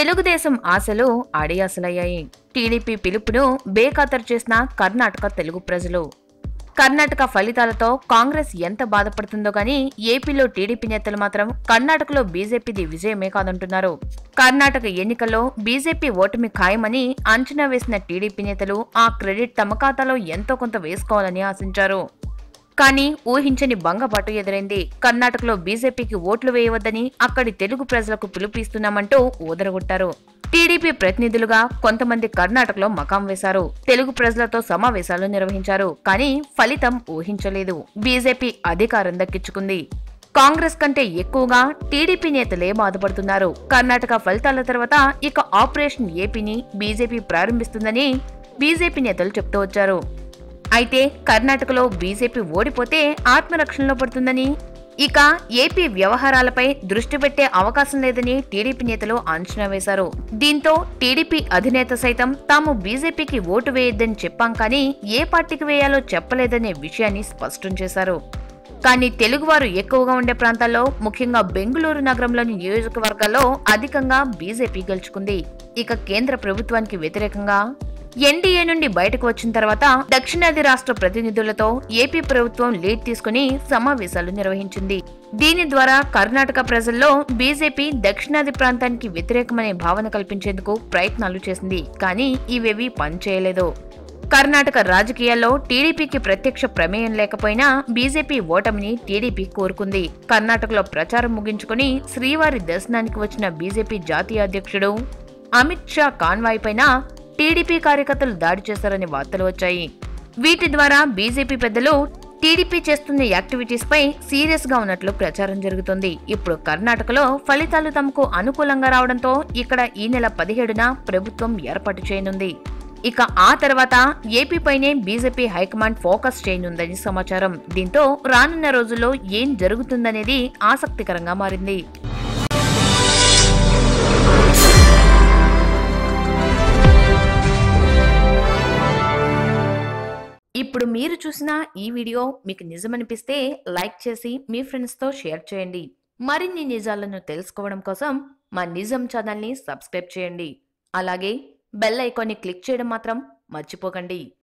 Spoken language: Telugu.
తెలుగుదేశం ఆశలు అడియాసలయ్యాయి టీడీపీ పిలుపును బేఖాతరు చేసిన కర్ణాటక తెలుగు ప్రజలు కర్ణాటక ఫలితాలతో కాంగ్రెస్ ఎంత బాధపడుతుందో గానీ ఏపీలో టీడీపీ నేతలు మాత్రం కర్ణాటకలో బీజేపీది విజయమే కాదంటున్నారు కర్ణాటక ఎన్నికల్లో బీజేపీ ఓటమి ఖాయమని అంచనా వేసిన టీడీపీ నేతలు ఆ క్రెడిట్ తమ ఖాతాలో ఎంతో కొంత వేసుకోవాలని ఆశించారు కానీ ఊహించని భంగపాటు ఎదురైంది కర్ణాటకలో బీజేపీకి ఓట్లు వేయవద్దని అక్కడి తెలుగు ప్రజలకు పిలుపిస్తున్నామంటూ ఊదరగొట్టారు టీడీపీ ప్రతినిధులుగా కొంతమంది కర్ణాటకలో మకాం వేశారు తెలుగు ప్రజలతో సమావేశాలు నిర్వహించారు కానీ ఫలితం ఊహించలేదు బీజేపీ అధికారం దక్కించుకుంది కాంగ్రెస్ కంటే ఎక్కువగా టీడీపీ నేతలే బాధపడుతున్నారు కర్ణాటక ఫలితాల తర్వాత ఇక ఆపరేషన్ ఏపీని బీజేపీ ప్రారంభిస్తుందని బీజేపీ నేతలు చెప్తూ వచ్చారు అయితే కర్ణాటకలో బీజేపీ ఓడిపోతే ఆత్మరక్షణలో పడుతుందని ఇక ఏపీ వ్యవహారాలపై దృష్టి పెట్టే అవకాశం లేదని టీడీపీ నేతలు అంచనా వేశారు దీంతో టీడీపీ అధినేత సైతం తాము బీజేపీకి ఓటు వేయొద్దని చెప్పాం కానీ ఏ పార్టీకి వేయాలో చెప్పలేదనే విషయాన్ని స్పష్టం చేశారు కానీ తెలుగువారు ఎక్కువగా ఉండే ప్రాంతాల్లో ముఖ్యంగా బెంగళూరు నగరంలోని నియోజకవర్గాల్లో అధికంగా బీజేపీ గెలుచుకుంది ఇక కేంద్ర ప్రభుత్వానికి వ్యతిరేకంగా ఎన్డీఏ నుండి బయటకు వచ్చిన తర్వాత దక్షిణాది రాష్ట్ర ప్రతినిధులతో ఏపీ ప్రభుత్వం లీడ్ తీసుకుని సమావేశాలు నిర్వహించింది దీని ద్వారా కర్ణాటక ప్రజల్లో బీజేపీ దక్షిణాది ప్రాంతానికి వ్యతిరేకమనే భావన కల్పించేందుకు ప్రయత్నాలు చేసింది కానీ ఇవేవీ పనిచేయలేదు కర్ణాటక రాజకీయాల్లో టీడీపీకి ప్రత్యక్ష ప్రమేయం లేకపోయినా బీజేపీ ఓటమిని టీడీపీ కోరుకుంది కర్ణాటకలో ప్రచారం ముగించుకుని శ్రీవారి దర్శనానికి వచ్చిన బీజేపీ జాతీయ అధ్యక్షుడు అమిత్ షా కాన్వాయ్ పైన టీడీపీ కార్యకర్తలు దాడి చేశారని వార్తలు వచ్చాయి వీటి ద్వారా బీజేపీ పెద్దలు టీడీపీ చేస్తున్న యాక్టివిటీస్ పై సీరియస్ గా ఉన్నట్లు ప్రచారం జరుగుతుంది ఇప్పుడు కర్ణాటకలో ఫలితాలు తమకు అనుకూలంగా రావడంతో ఇక్కడ ఈ నెల పదిహేడున ప్రభుత్వం ఏర్పాటు చేయనుంది ఇక ఆ తర్వాత ఏపీపైనే బీజేపీ హైకమాండ్ ఫోకస్ చేయనుందని సమాచారం దీంతో రానున్న రోజుల్లో ఏం జరుగుతుందనేది ఆసక్తికరంగా మారింది ఇప్పుడు మీరు చూసిన ఈ వీడియో మీకు నిజమనిపిస్తే లైక్ చేసి మీ ఫ్రెండ్స్తో షేర్ చేయండి మరిన్ని నిజాలను తెలుసుకోవడం కోసం మా నిజం ఛానల్ని సబ్స్క్రైబ్ చేయండి అలాగే బెల్ ఐకాన్ని క్లిక్ చేయడం మాత్రం మర్చిపోకండి